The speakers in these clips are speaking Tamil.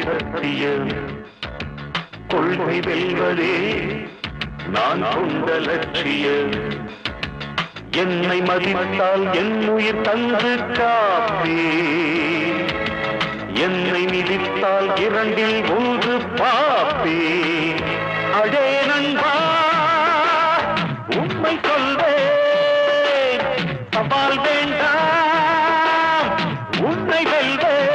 சத்தியம் கொள்கை வெல்வதே நான் கொண்ட லட்சியம் என்னை மதித்தால் என் உயிர் தந்து காப்பே என்னை மிதித்தால் இரண்டில் ஒன்று பாப்பே அடே நண்பா உண்மை சொல்வேன் சவால் வேண்டாம் உன்னை வெல்வேன்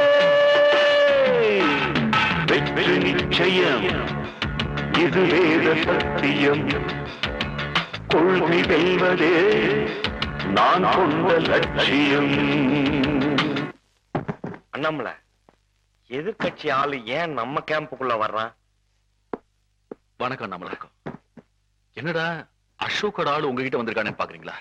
வெற்றி நிச்சயம் இது வேத சத்தியம் கொள்கை வெல்வதே நான் கொண்ட லட்சியம் அண்ணாமலை எதிர்கட்சி ஆளு ஏன் நம்ம கேம்புக்குள்ள வர்றான் வணக்கம் அண்ணாமலை என்னடா அசோக்கோட ஆளு உங்ககிட்ட வந்திருக்கானே பாக்குறீங்களா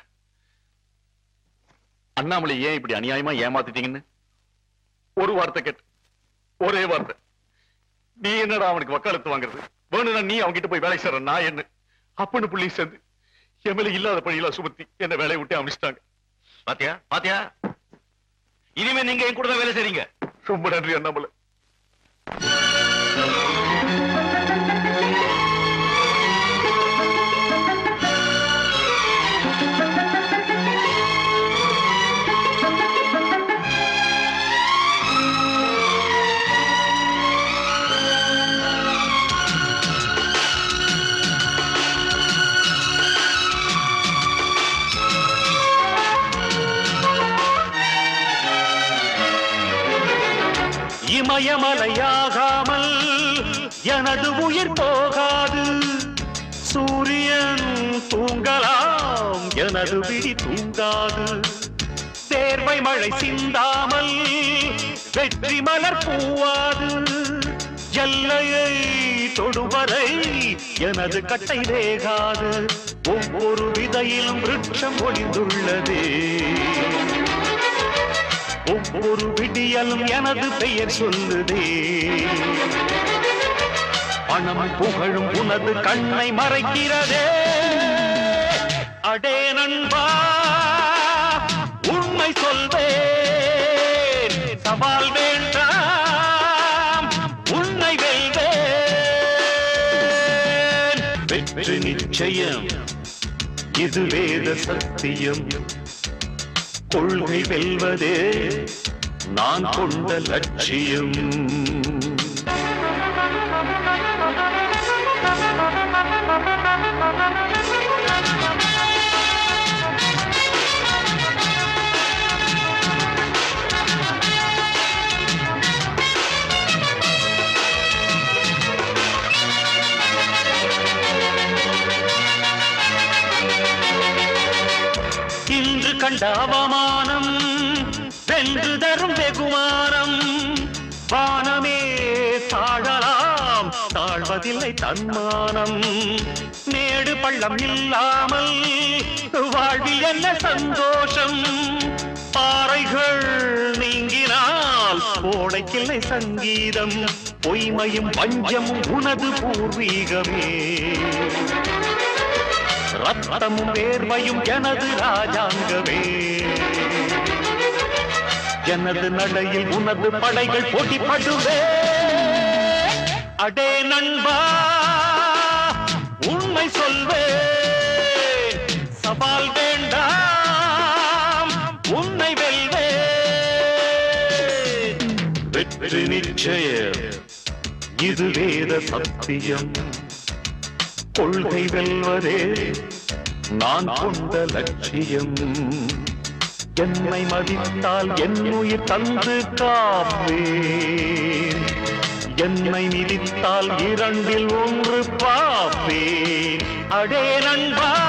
அண்ணாமலை ஏன் இப்படி அநியாயமா ஏமாத்திட்டீங்கன்னு ஒரு வார்த்தை கேட்டு ஒரே வார்த்தை நீ என்னடா அவனுக்கு வக்காலத்து வாங்குறது வேணும்னா நீ அவன்கிட்ட போய் வேலை செய்ற நான் என்ன அப்பன்னு புள்ளி சேர்ந்து என் மேல இல்லாத பழியில சுமத்தி என்ன வேலையை விட்டு அமைச்சிட்டாங்க பாத்தியா பாத்தியா இனிமே நீங்க என் கூட தான் வேலை செய்றீங்க ரொம்ப நன்றி அண்ணாமலை இமயமலையாகாமல் எனது உயிர் போகாது சூரியன் தூங்கலாம் எனது விழி தூங்காது தேர்வை மழை சிந்தாமல் வெற்றி மலர் பூவாது எல்லையை தொடுவரை எனது கட்டை வேகாது ஒவ்வொரு விதையிலும் விருட்சம் ஒளிந்துள்ளதே ஒவ்வொரு விடியலும் எனது பெயர் சொல்லுதே பணம் புகழும் உனது கண்ணை மறைக்கிறதே அடே நண்பா உண்மை சொல்வேன் சவால் வேண்டாம் உன்னை வெல்வேன் வெற்றி நிச்சயம் இது வேத சத்தியம் கொள்கை வெல்வதே நான் கொண்ட லட்சியம் இன்று கண்ட அவமானம் வென்று தரும் வெகுமானம் வானமே தாழலாம் தாழ்வதில்லை தன்மானம் மேடு பள்ளம் இல்லாமல் வாழ்வில் என்ன சந்தோஷம் பாறைகள் நீங்கினால் கோடைக்கில்லை சங்கீதம் பொய்மையும் பஞ்சமும் உனது பூர்வீகமே ரத்தமும் வேர்வையும் எனது ராஜாங்கமே எனது நடையில் உனது படைகள் போட்டிப்படுவே அடே நண்பா உண்மை சொல்வே சவால் வேண்டாம் உன்னை வெல்வே வெற்றி நிச்சயம் இது வேத சத்தியம் கொள்கை வெல்வதே நான் கொண்ட லட்சியம் என்னை மதித்தால் என் உயிர் தந்து காப்பேன் என்னை மிதித்தால் இரண்டில் ஒன்று பாப்பேன் அடே நண்பா